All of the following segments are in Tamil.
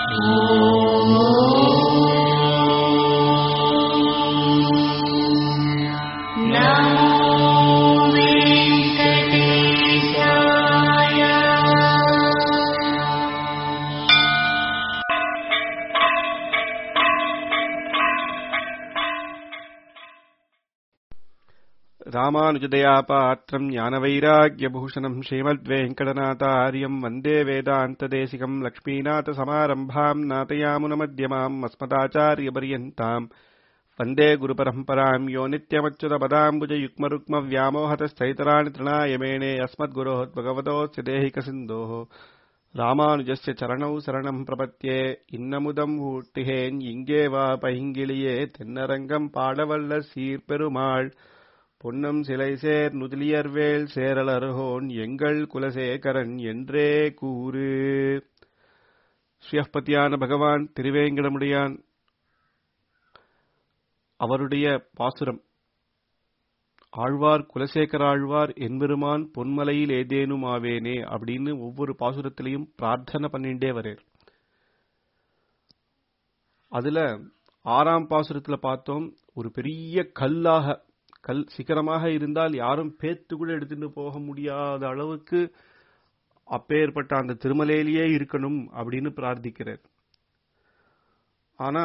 ராமானுஜதயாபாத்திரம் ஞானவைராக்கியபூஷணம் ஸ்ரீமத்வேங்கடநாதாரியம் வந்தே வேதாந்ததேசிகம் லக்ஷ்மீநாதசமாரம்பாம் நாதயாமுனமத்தியமாம் மஸ்மதாச்சாரியபரியந்தாம் वन्दे गुरुपरम्पराम् यो नित्यमच्युतपदाम्बुजयुग्मरुग्मव्यामोहतस्थैतराणि तृणायमेणे अस्मद्गुरोः भगवतोऽस्य देहिकसिन्धोः ராமானுஜஸ்ய சரணௌ சரணம் பிரபத்யே இன்னமுதம் ஊட்டுகேன் இங்கே வா பைங்கிளியே தென்னரங்கம் பாடவல்ல சீர்பெருமாள் பொன்னம் சிலை சேர் நுதலியர்வேல் சேரலர்ஹோன் எங்கள் குலசேகரன் என்றே கூறு ஸ்ரீயப்பதியான பகவான் திருவேங்கடமுடியான் அவருடைய பாசுரம் ஆழ்வார் குலசேகர ஆழ்வார் என்பெருமான் பொன்மலையில் ஏதேனும் ஆவேனே அப்படின்னு ஒவ்வொரு பாசுரத்திலையும் பிரார்த்தனை பண்ணிண்டே வர்றார் அதுல ஆறாம் பாசுரத்துல பார்த்தோம் ஒரு பெரிய கல்லாக கல் சிக்கரமாக இருந்தால் யாரும் பேத்து கூட எடுத்துட்டு போக முடியாத அளவுக்கு அப்பேற்பட்ட அந்த திருமலையிலேயே இருக்கணும் அப்படின்னு பிரார்த்திக்கிறார் ஆனா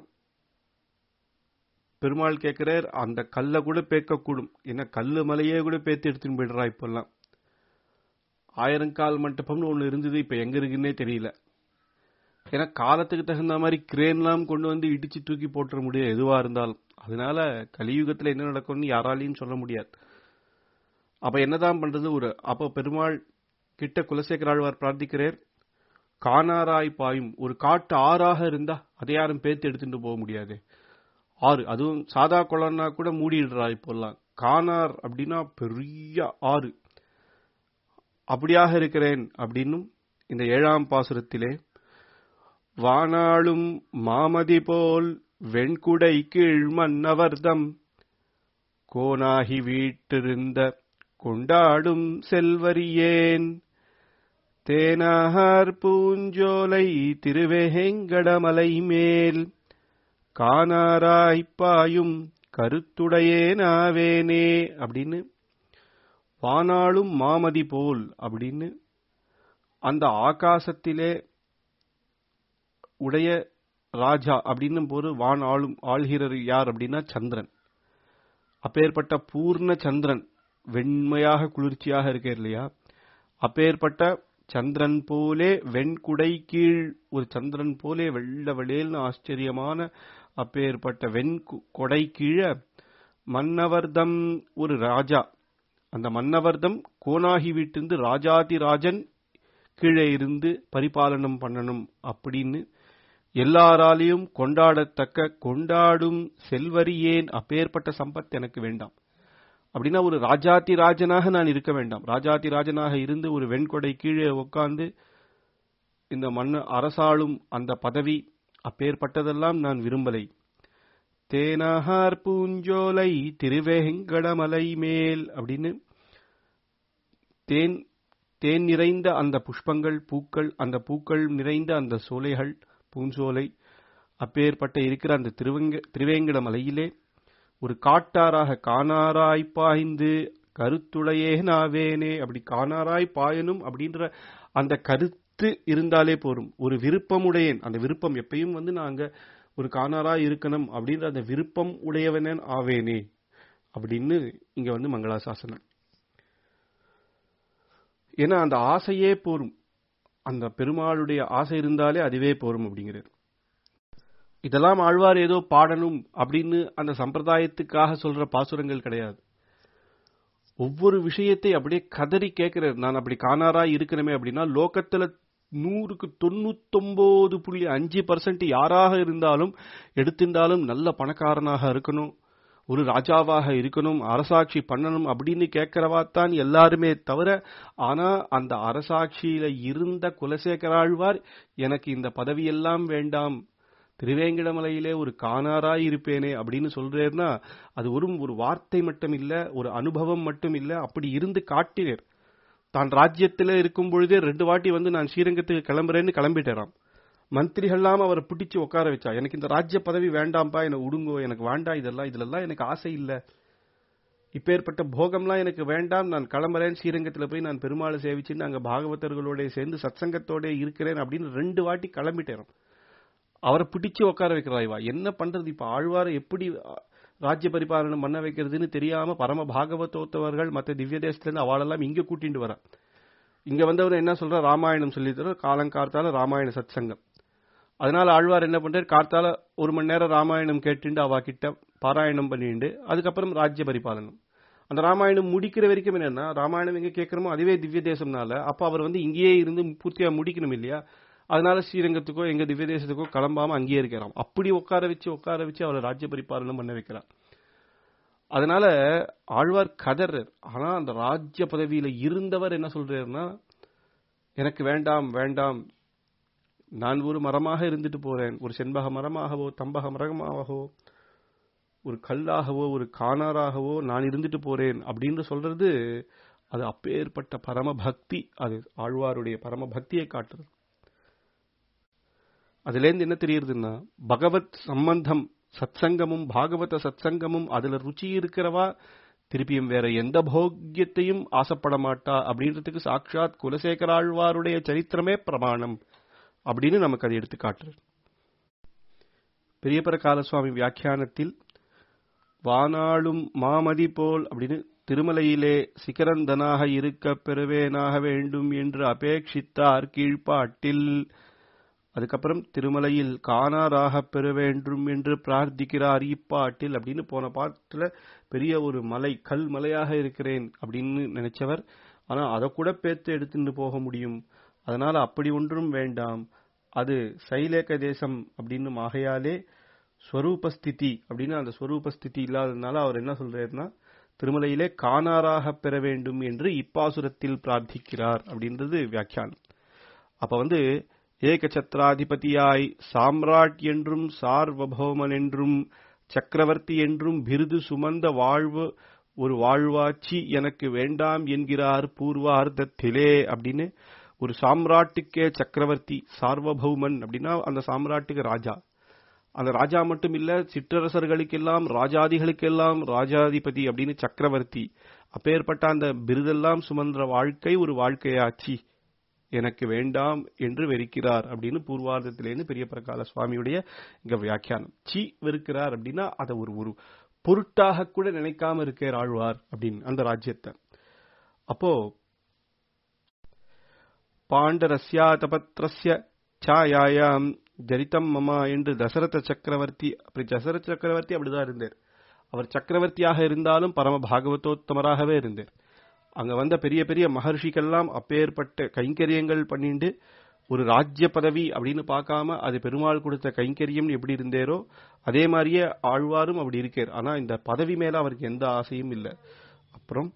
பெருமாள் கேட்கிறார் அந்த கல்லை கூட பேக்கக்கூடும் ஏன்னா கல்லு மலையே கூட பேத்து எடுத்துன்னு போயிடுறா இப்பெல்லாம் ஆயிரங்கால் மண்டபம்னு ஒண்ணு இருந்தது இப்ப எங்க இருக்குன்னே தெரியல ஏன்னா காலத்துக்கு தகுந்த மாதிரி கிரேன்லாம் கொண்டு வந்து இடிச்சு தூக்கி போட்டுற முடியாது எதுவா இருந்தாலும் அதனால கலியுகத்துல என்ன நடக்கும்னு யாராலையும் சொல்ல முடியாது அப்ப என்னதான் பண்றது ஒரு அப்ப பெருமாள் கிட்ட குலசேகராழ்வார் பிரார்த்திக்கிறார் காணாராய் பாயும் ஒரு காட்டு ஆறாக இருந்தா அதை யாரும் பேத்து எடுத்துட்டு போக முடியாது ஆறு அதுவும் சாதா குளம்னா கூட மூடிடுறா இப்போல்லாம் கானார் அப்படின்னா பெரிய ஆறு அப்படியாக இருக்கிறேன் அப்படின்னும் இந்த ஏழாம் பாசுரத்திலே வானாளும் மாமதி போல் வெண்குடை கீழ் மன்னவர்தம் கோனாகி வீட்டிருந்த கொண்டாடும் செல்வரியேன் தேனாகார் பூஞ்சோலை திருவேங்கடமலை மேல் காணாராய்ப்பாயும் கருத்துடையேனாவேனே அப்படின்னு வானாளும் மாமதி போல் அப்படின்னு அந்த ஆகாசத்திலே உடைய ராஜா அப்படின்னு போது வான் ஆளும் ஆள்கிறர் யார் அப்படின்னா சந்திரன் அப்பேற்பட்ட பூர்ண சந்திரன் வெண்மையாக குளிர்ச்சியாக இருக்க இல்லையா அப்பேற்பட்ட சந்திரன் போலே வெண்குடை கீழ் ஒரு சந்திரன் போலே வெள்ள வெளியல்னு ஆச்சரியமான அப்பேற்பட்ட வெண் கொடை கீழ மன்னவர்தம் ஒரு ராஜா அந்த மன்னவர்தம் கோனாகி வீட்டிருந்து ராஜாதி ராஜன் கீழே இருந்து பரிபாலனம் பண்ணணும் அப்படின்னு எல்லாராலையும் கொண்டாடத்தக்க கொண்டாடும் செல்வரியேன் அப்பேற்பட்ட சம்பத் எனக்கு வேண்டாம் அப்படின்னா ஒரு ராஜாதி ராஜனாக நான் இருக்க வேண்டாம் ராஜாதி ராஜனாக இருந்து ஒரு வெண்கொடை கீழே உட்கார்ந்து இந்த மண்ணு அரசாளும் அந்த பதவி அப்பேற்பட்டதெல்லாம் நான் விரும்பலை தேனாகார் பூஞ்சோலை திருவேங்கடமலை மேல் அப்படின்னு தேன் தேன் நிறைந்த அந்த புஷ்பங்கள் பூக்கள் அந்த பூக்கள் நிறைந்த அந்த சோலைகள் பூஞ்சோலை அப்பேற்பட்ட இருக்கிற அந்த திருவங்க திருவேங்கட மலையிலே ஒரு காட்டாராக காணாராய் பாய்ந்து கருத்துடையே நாவேனே அப்படி காணாராய் பாயனும் அப்படின்ற அந்த கருத்து இருந்தாலே போரும் ஒரு விருப்பமுடையேன் அந்த விருப்பம் எப்பயும் வந்து நாங்க ஒரு காணாராய் இருக்கணும் அப்படின்ற அந்த விருப்பம் உடையவனன் ஆவேனே அப்படின்னு இங்க வந்து மங்களாசாசனம் ஏன்னா அந்த ஆசையே போரும் அந்த பெருமாளுடைய ஆசை இருந்தாலே அதுவே போரும் அப்படிங்கிறது இதெல்லாம் ஆழ்வார் ஏதோ பாடணும் அப்படின்னு அந்த சம்பிரதாயத்துக்காக சொல்ற பாசுரங்கள் கிடையாது ஒவ்வொரு விஷயத்தை அப்படியே கதறி கேட்கிறார் நான் அப்படி காணாரா இருக்கணுமே அப்படின்னா லோகத்துல நூறுக்கு தொண்ணூத்தொன்பது புள்ளி அஞ்சு பர்சன்ட் யாராக இருந்தாலும் எடுத்திருந்தாலும் நல்ல பணக்காரனாக இருக்கணும் ஒரு ராஜாவாக இருக்கணும் அரசாட்சி பண்ணணும் அப்படின்னு கேட்கிறவா தான் எல்லாருமே தவிர ஆனா அந்த அரசாட்சியில இருந்த குலசேகராழ்வார் எனக்கு இந்த பதவியெல்லாம் வேண்டாம் திருவேங்கடமலையிலே ஒரு காணாராய் இருப்பேனே அப்படின்னு சொல்றேன்னா அது ஒரு ஒரு வார்த்தை மட்டும் இல்ல ஒரு அனுபவம் மட்டும் இல்ல அப்படி இருந்து காட்டினர் தான் ராஜ்யத்துல இருக்கும் பொழுதே ரெண்டு வாட்டி வந்து நான் ஸ்ரீரங்கத்துக்கு கிளம்புறேன்னு கிளம்பிட்டேராம் மந்திரிகள்லாம் அவரை பிடிச்சு உட்கார வச்சா எனக்கு இந்த ராஜ்ய பதவி வேண்டாம்ப்பா எனக்கு உடுங்கோ எனக்கு வேண்டாம் இதெல்லாம் இதுலெல்லாம் எனக்கு ஆசை இல்ல இப்பேற்பட்ட போகம்லாம் எனக்கு வேண்டாம் நான் கிளம்புறேன் ஸ்ரீரங்கத்துல போய் நான் பெருமாளை சேவிச்சுன்னு அங்க பாகவதர்களோட சேர்ந்து சத்சங்கத்தோட இருக்கிறேன் அப்படின்னு ரெண்டு வாட்டி கிளம்பிட்டேன் அவரை பிடிச்சு உட்கார வைக்கிறா இவா என்ன பண்றது இப்ப ஆழ்வாரை எப்படி ராஜ்ய பரிபாலனம் பண்ண வைக்கிறதுன்னு தெரியாம பரம பாகவதோத்தவர்கள் மற்ற திவ்ய தேசத்துல இருந்து அவளெல்லாம் இங்க கூட்டிட்டு வரா இங்க வந்தவர் என்ன சொல்ற ராமாயணம் சொல்லி தர காலங்கார்த்தால ராமாயண சத்சங்கம் அதனால ஆழ்வார் என்ன பண்றாரு கார்த்தால ஒரு மணி நேரம் ராமாயணம் கேட்டுண்டு அவ கிட்ட பாராயணம் பண்ணிட்டு அதுக்கப்புறம் ராஜ்ய பரிபாலனம் அந்த ராமாயணம் முடிக்கிற வரைக்கும் என்னன்னா ராமாயணம் எங்க கேட்கிறோமோ அதுவே திவ்ய தேசம்னால அப்ப அவர் வந்து இங்கேயே இருந்து பூர்த்தியா முடிக்கணும் இல்லையா அதனால ஸ்ரீரங்கத்துக்கோ எங்க திவ்ய தேசத்துக்கோ கிளம்பாம அங்கேயே இருக்கிறான் அப்படி உட்கார வச்சு உட்கார வச்சு அவரை ராஜ்ய பரிபாலனம் பண்ண வைக்கிறார் அதனால ஆழ்வார் கதர்றார் ஆனா அந்த ராஜ்ய பதவியில இருந்தவர் என்ன சொல்றாருன்னா எனக்கு வேண்டாம் வேண்டாம் நான் ஒரு மரமாக இருந்துட்டு போறேன் ஒரு செண்பக மரமாகவோ தம்பக மரமாகவோ ஒரு கல்லாகவோ ஒரு காணாராகவோ நான் இருந்துட்டு போறேன் அப்படின்னு சொல்றது அது அப்பேற்பட்ட பரம பக்தி அது ஆழ்வாருடைய பரம பக்தியை காட்டுறது அதுல இருந்து என்ன தெரியுதுன்னா பகவத் சம்பந்தம் சத்சங்கமும் பாகவத சத்சங்கமும் அதுல ருச்சி இருக்கிறவா திருப்பியும் வேற எந்த போக்கியத்தையும் ஆசைப்பட மாட்டா அப்படின்றதுக்கு சாட்சாத் குலசேகராழ்வாருடைய சரித்திரமே பிரமாணம் அப்படின்னு நமக்கு அதை எடுத்து காட்டுறது பெரியபர காலசுவாமி வியாக்கியானத்தில் வானாளும் மாமதி போல் அப்படின்னு திருமலையிலே சிகரந்தனாக இருக்க பெறுவேனாக வேண்டும் என்று அபேட்சித்தார் கீழ்ப்பாட்டில் அதுக்கப்புறம் திருமலையில் காணாராக பெற வேண்டும் என்று பிரார்த்திக்கிறார் இப்பாட்டில் அப்படின்னு போன பாட்டுல பெரிய ஒரு மலை கல் மலையாக இருக்கிறேன் அப்படின்னு நினைச்சவர் ஆனா அதை கூட பேத்து எடுத்துட்டு போக முடியும் அதனால அப்படி ஒன்றும் வேண்டாம் அது சைலேக தேசம் அப்படின்னு ஆகையாலே ஸ்வரூபஸ்திதி அப்படின்னு அந்த ஸ்வரூபஸ்திதி இல்லாததுனால அவர் என்ன சொல்றாருன்னா திருமலையிலே காணாராக பெற வேண்டும் என்று இப்பாசுரத்தில் பிரார்த்திக்கிறார் அப்படின்றது வியாக்கியானம் அப்ப வந்து ஏகச்சத்ராதிபதியாய் சாம்ராட் என்றும் சார்வபௌமன் என்றும் சக்கரவர்த்தி என்றும் பிருது சுமந்த வாழ்வு ஒரு வாழ்வாட்சி எனக்கு வேண்டாம் என்கிறார் பூர்வார்த்தத்திலே அப்படின்னு ஒரு சாம்ராட்டுக்கே சக்கரவர்த்தி சார்வபௌமன் அப்படின்னா அந்த சாம்ராட்டுக்கு ராஜா அந்த ராஜா மட்டும் இல்ல சிற்றரசர்களுக்கெல்லாம் ராஜாதிகளுக்கெல்லாம் ராஜாதிபதி அப்படின்னு சக்கரவர்த்தி அப்பேற்பட்ட அந்த பிருதெல்லாம் சுமன்ற வாழ்க்கை ஒரு வாழ்க்கையாச்சு எனக்கு வேண்டாம் என்று வெறுக்கிறார் அப்படின்னு பூர்வார்த்தத்திலேருந்து பெரிய பிரகால சுவாமியுடைய இங்க வியாக்கியானம் சி வெறுக்கிறார் அப்படின்னா அதை ஒரு ஒரு பொருட்டாக கூட நினைக்காம இருக்கார் ஆழ்வார் அப்படின்னு அந்த ராஜ்யத்தை அப்போ பாண்டரஸ்யா தபத்ரஸ்ய சாயாயாம் ஜரிதம் மமா என்று தசரத சக்கரவர்த்தி அப்படி தசரத சக்கரவர்த்தி அப்படிதான் இருந்தார் அவர் சக்கரவர்த்தியாக இருந்தாலும் பரம பாகவதோத்தமராகவே இருந்தார் அங்க வந்த பெரிய பெரிய மகர்ஷிக்கெல்லாம் அப்பேற்பட்ட கைங்கரியங்கள் பண்ணிண்டு ஒரு ராஜ்ய பதவி அப்படின்னு பார்க்காம அது பெருமாள் கொடுத்த கைங்கரியம் எப்படி இருந்தேரோ அதே மாதிரியே ஆழ்வாரும் அப்படி இருக்கார் ஆனா இந்த பதவி மேல அவருக்கு எந்த ஆசையும் இல்லை அப்புறம்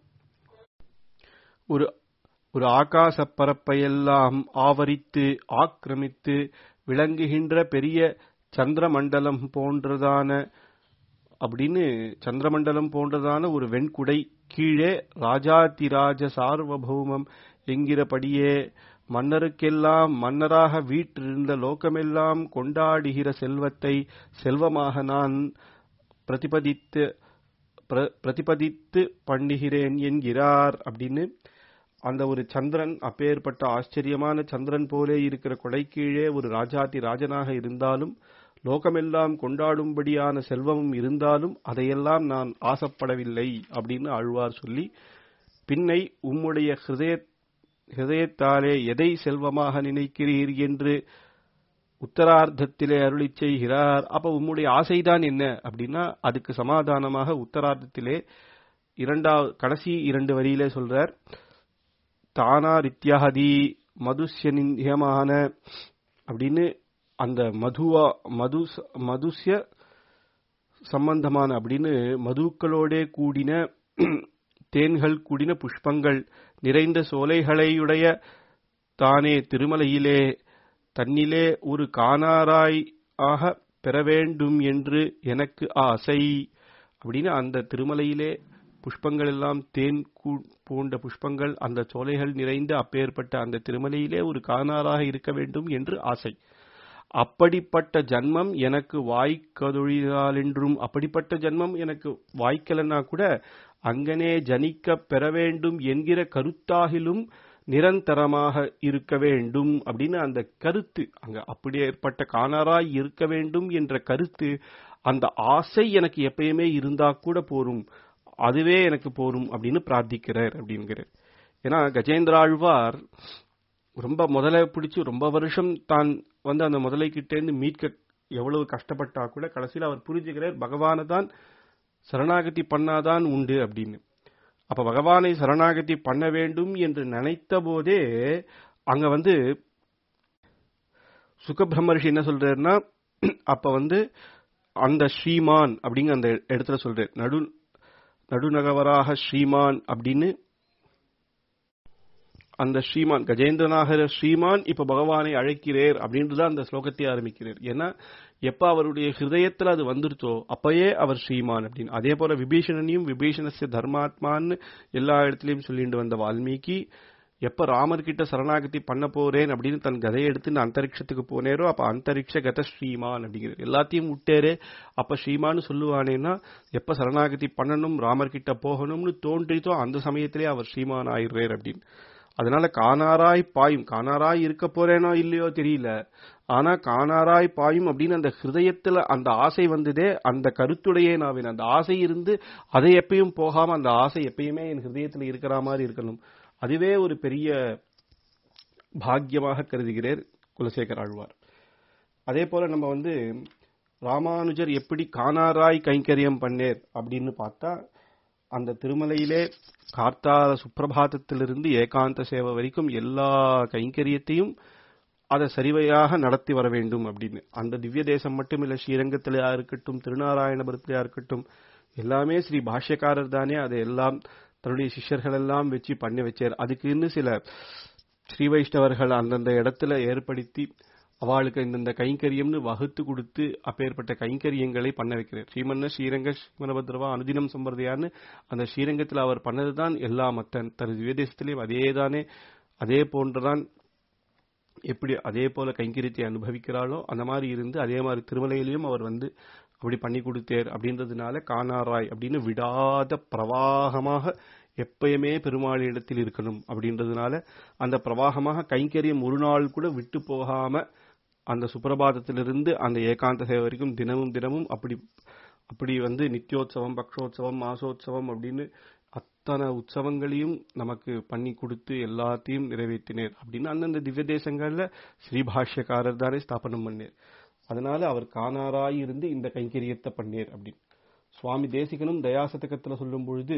ஒரு ஒரு ஆகாச பரப்பையெல்லாம் ஆவரித்து ஆக்கிரமித்து விளங்குகின்ற பெரிய சந்திரமண்டலம் போன்றதான அப்படின்னு சந்திரமண்டலம் போன்றதான ஒரு வெண்குடை கீழே ராஜாதிராஜ சார்வபௌமம் என்கிறபடியே மன்னருக்கெல்லாம் மன்னராக வீற்றிருந்த லோகமெல்லாம் கொண்டாடுகிற செல்வத்தை செல்வமாக நான் பிரதிபதித்து பிரதிபதித்து பண்ணுகிறேன் என்கிறார் அப்படின்னு அந்த ஒரு சந்திரன் அப்பேற்பட்ட ஆச்சரியமான சந்திரன் போலே இருக்கிற கொடை கீழே ஒரு ராஜாதி ராஜனாக இருந்தாலும் லோகமெல்லாம் கொண்டாடும்படியான செல்வமும் இருந்தாலும் அதையெல்லாம் நான் ஆசைப்படவில்லை அப்படின்னு ஆழ்வார் சொல்லி பின்னை உம்முடைய ஹிருதய ஹிருதயத்தாலே எதை செல்வமாக நினைக்கிறீர் என்று உத்தரார்த்தத்திலே அருளி செய்கிறார் அப்ப உம்முடைய ஆசைதான் என்ன அப்படின்னா அதுக்கு சமாதானமாக உத்தரார்த்தத்திலே இரண்டாவது கடைசி இரண்டு வரியிலே சொல்றார் தானாரித்யாதி மதுஷ்யநியமான அப்படின்னு அந்த மதுவா மது மதுஷ்ய சம்பந்தமான அப்படின்னு மதுக்களோடே கூடின தேன்கள் கூடின புஷ்பங்கள் நிறைந்த சோலைகளையுடைய தானே திருமலையிலே தன்னிலே ஒரு காணாராய் ஆக பெற வேண்டும் என்று எனக்கு ஆசை அப்படின்னு அந்த திருமலையிலே புஷ்பங்கள் எல்லாம் தேன் பூண்ட புஷ்பங்கள் அந்த சோலைகள் நிறைந்த அப்பேற்பட்ட அந்த திருமலையிலே ஒரு காணாராக இருக்க வேண்டும் என்று ஆசை அப்படிப்பட்ட ஜன்மம் எனக்கு வாய்க்கதொழிலாலென்றும் அப்படிப்பட்ட ஜன்மம் எனக்கு வாய்க்கலன்னா கூட அங்கனே ஜனிக்க பெற வேண்டும் என்கிற கருத்தாகிலும் நிரந்தரமாக இருக்க வேண்டும் அப்படின்னு அந்த கருத்து அங்க அப்படி ஏற்பட்ட காணாராய் இருக்க வேண்டும் என்ற கருத்து அந்த ஆசை எனக்கு எப்பயுமே இருந்தா கூட போரும் அதுவே எனக்கு போரும் அப்படின்னு பிரார்த்திக்கிறார் அப்படிங்கிறார் ஏன்னா கஜேந்திராழ்வார் ரொம்ப முதலை பிடிச்சு ரொம்ப வருஷம் தான் வந்து அந்த முதலை கிட்டேருந்து மீட்க எவ்வளவு கஷ்டப்பட்டா கூட கடைசியில் அவர் புரிஞ்சுக்கிறார் பகவானை தான் சரணாகதி பண்ணாதான் உண்டு அப்படின்னு அப்ப பகவானை சரணாகதி பண்ண வேண்டும் என்று நினைத்த போதே அங்க வந்து சுகபிரம்மர்ஷி என்ன சொல்றாருன்னா அப்ப வந்து அந்த ஸ்ரீமான் அப்படிங்கிற அந்த இடத்துல சொல்றாரு நடு நடுநகவராக ஸ்ரீமான் அப்படின்னு அந்த ஸ்ரீமான் கஜேந்திரநாகர ஸ்ரீமான் இப்ப பகவானை அழைக்கிறேர் அப்படின்றது அந்த ஸ்லோகத்தை ஆரம்பிக்கிறார் ஏன்னா எப்ப அவருடைய ஹிருதயத்துல அது வந்துருச்சோ அப்பயே அவர் ஸ்ரீமான் அப்படின்னு அதே போல விபீஷணனையும் விபீஷணஸ்ய தர்மாத்மான்னு எல்லா இடத்துலயும் சொல்லிட்டு வந்த வால்மீகி எப்ப ராமர் கிட்ட சரணாகதி பண்ண போறேன் அப்படின்னு தன் கதையை எடுத்து நான் அந்தரிக்ஷத்துக்கு போனேரோ அப்ப அந்தரிக்ஷ கத ஸ்ரீமான் அப்படிங்கிறது எல்லாத்தையும் விட்டேரே அப்ப ஸ்ரீமான்னு சொல்லுவானேன்னா எப்ப சரணாகதி பண்ணணும் ராமர் கிட்ட போகணும்னு தோன்றித்தோ அந்த சமயத்திலே அவர் ஸ்ரீமான் ஆயிடுறார் அப்படின்னு அதனால காணாராய் பாயும் காணாராய் இருக்க போறேனோ இல்லையோ தெரியல ஆனா காணாராய் பாயும் அப்படின்னு அந்த ஹிருதயத்துல அந்த ஆசை வந்ததே அந்த கருத்துடைய நாவின் அந்த ஆசை இருந்து அதை எப்பயும் போகாம அந்த ஆசை எப்பயுமே என் ஹிருதயத்துல இருக்கிற மாதிரி இருக்கணும் அதுவே ஒரு பெரிய பாக்கியமாக கருதுகிறேர் குலசேகர் ஆழ்வார் அதே போல நம்ம வந்து ராமானுஜர் எப்படி காணாராய் கைங்கரியம் பண்ணேர் அப்படின்னு பார்த்தா அந்த திருமலையிலே கார்த்தால சுப்பிரபாதத்திலிருந்து ஏகாந்த சேவை வரைக்கும் எல்லா கைங்கரியத்தையும் அதை சரிவையாக நடத்தி வர வேண்டும் அப்படின்னு அந்த திவ்ய தேசம் மட்டும் இல்ல ஸ்ரீரங்கத்திலயா இருக்கட்டும் திருநாராயணபுரத்திலயா இருக்கட்டும் எல்லாமே ஸ்ரீ பாஷ்யக்காரர் தானே அதை எல்லாம் தன்னுடைய சிஷ்யர்கள் எல்லாம் வச்சு பண்ணி வச்சார் அதுக்குன்னு சில ஸ்ரீ வைஷ்ணவர்கள் அந்தந்த இடத்துல ஏற்படுத்தி அவளுக்கு இந்தந்த கைங்கரியம்னு வகுத்து கொடுத்து அப்பேற்பட்ட கைங்கரியங்களை பண்ண வைக்கிறார் ஸ்ரீமன்ன ஸ்ரீரங்க ஸ்ரீமனபத்ரவா அனுதினம் சம்பிரதையான்னு அந்த ஸ்ரீரங்கத்தில் அவர் பண்ணதுதான் எல்லா மத்த தனது விவேதேசத்திலையும் அதே தானே அதே போன்றுதான் எப்படி அதே போல கைங்கரியத்தை அனுபவிக்கிறாளோ அந்த மாதிரி இருந்து அதே மாதிரி திருமலையிலையும் அவர் வந்து அப்படி பண்ணி கொடுத்தேர் அப்படின்றதுனால காணாராய் அப்படின்னு விடாத பிரவாகமாக எப்பயுமே பெருமாளிடத்தில் இருக்கணும் அப்படின்றதுனால அந்த பிரவாகமாக கைங்கரியம் ஒரு நாள் கூட விட்டு போகாம அந்த சுப்பிரபாதத்திலிருந்து அந்த ஏகாந்த சேவை வரைக்கும் தினமும் தினமும் அப்படி அப்படி வந்து நித்தியோத்சவம் பக்ஷோத்சவம் மாசோத்சவம் அப்படின்னு அத்தனை உற்சவங்களையும் நமக்கு பண்ணி கொடுத்து எல்லாத்தையும் நிறைவேற்றினேர் அப்படின்னு அந்தந்த திவ்ய தேசங்கள்ல ஸ்ரீபாஷ்யக்காரர் தானே ஸ்தாபனம் பண்ணேர் அதனால அவர் காணாராய் இருந்து இந்த கைங்கரியத்தை பண்ணேர் அப்படின்னு சுவாமி தேசிகனும் தயாசதகத்துல சொல்லும் பொழுது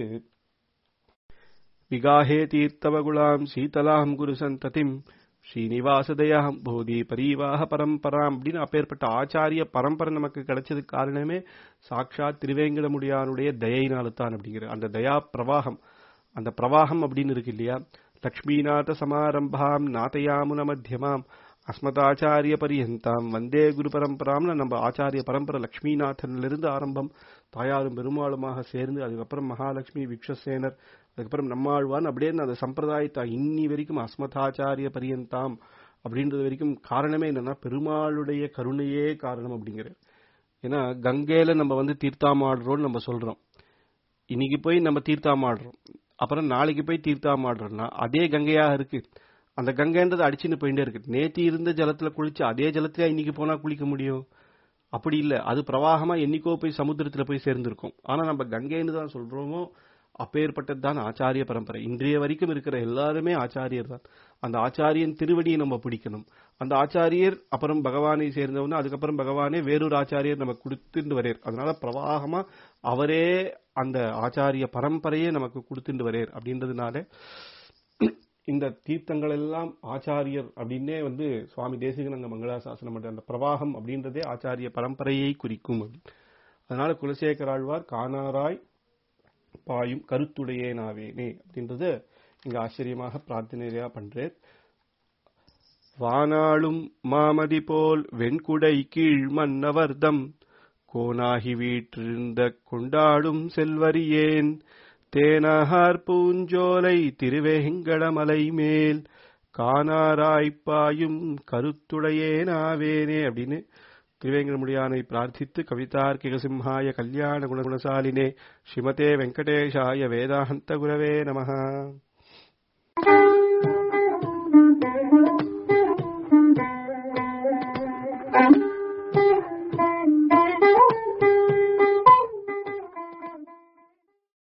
விகாஹே தீர்த்தவகுலாம் சீதலாம் குரு சந்ததிம் ஸ்ரீனிவாசதயாம் போதி பரீவாக பரம்பராம் அப்படின்னு அப்பேற்பட்ட ஆச்சாரிய பரம்பரை நமக்கு கிடைச்சதுக்கு காரணமே சாட்சாத் திருவேங்கடமுடியானுடைய தயையினால தான் அப்படிங்கிற அந்த தயா பிரவாகம் அந்த பிரவாகம் அப்படின்னு இருக்கு இல்லையா லக்ஷ்மிநாத சமாரம்பாம் நாதயாமுன மத்தியமாம் அஸ்மதாச்சாரிய பரியந்தாம் வந்தே குரு பரம்பராம்னு நம்ம ஆச்சாரிய பரம்பரை லக்ஷ்மிநாதன்ல இருந்து ஆரம்பம் தாயாரும் பெருமாளுமாக சேர்ந்து அதுக்கப்புறம் மகாலட்சுமி விக்ஷசேனர் அதுக்கப்புறம் நம்மாழ்வான் அப்படியே அந்த சம்பிரதாயத்தை இன்னி வரைக்கும் அஸ்மதாச்சாரிய பரியந்தாம் அப்படின்றது வரைக்கும் காரணமே என்னன்னா பெருமாளுடைய கருணையே காரணம் அப்படிங்கிறது ஏன்னா கங்கையில நம்ம வந்து தீர்த்தாமாடுறோம்னு நம்ம சொல்றோம் இன்னைக்கு போய் நம்ம தீர்த்தாமாடுறோம் அப்புறம் நாளைக்கு போய் தீர்த்தாமாடுறோம்னா அதே கங்கையா இருக்கு அந்த கங்கைன்றது அடிச்சுன்னு போயிட்டே இருக்கு நேத்தி இருந்த ஜலத்துல குளிச்சு அதே ஜலத்துல இன்னைக்கு போனா குளிக்க முடியும் அப்படி இல்ல அது பிரவாகமா என்னைக்கோ போய் சமுத்திரத்துல போய் சேர்ந்திருக்கும் ஆனா நம்ம கங்கைன்னு தான் சொல்றோமோ அப்பேற்பட்டது தான் ஆச்சாரிய பரம்பரை இன்றைய வரைக்கும் இருக்கிற எல்லாருமே ஆச்சாரியர் தான் அந்த ஆச்சாரியன் திருவடியை நம்ம பிடிக்கணும் அந்த ஆச்சாரியர் அப்புறம் பகவானை சேர்ந்தவன அதுக்கப்புறம் பகவானே வேறொரு ஆச்சாரியர் நமக்கு கொடுத்துட்டு வரையர் அதனால பிரவாகமா அவரே அந்த ஆச்சாரிய பரம்பரையே நமக்கு கொடுத்துட்டு வரையர் அப்படின்றதுனால இந்த தீர்த்தங்கள் எல்லாம் ஆச்சாரியர் அப்படின்னே வந்து சுவாமி தேசிகன் அங்க மங்களாசாசனம் பண்ற அந்த பிரவாகம் அப்படின்றதே ஆச்சாரிய பரம்பரையை குறிக்கும் அதனால குலசேகர ஆழ்வார் காணாராய் பாயும் கருத்துடையே நாவேனே அப்படின்றது இங்க ஆச்சரியமாக பிரார்த்தனையா பண்றேன் வானாளும் மாமதி போல் வெண்குடை கீழ் மன்னவர்தம் கோனாகி வீற்றிருந்த கொண்டாடும் செல்வரியேன் தேனகார் பூஞ்சோலை திருவேங்கடமலை மேல் காணாராய்ப்பாயும் கருத்துடையேனாவேனே அப்படின்னு திருவேங்கடமுடியானை பிரார்த்தித்து கவிதார்க்கிக சிம்ஹாய கல்யாண குணகுணசாலினே ஸ்ரீமதே வெங்கடேஷாய வேதாந்த குரவே நமஹ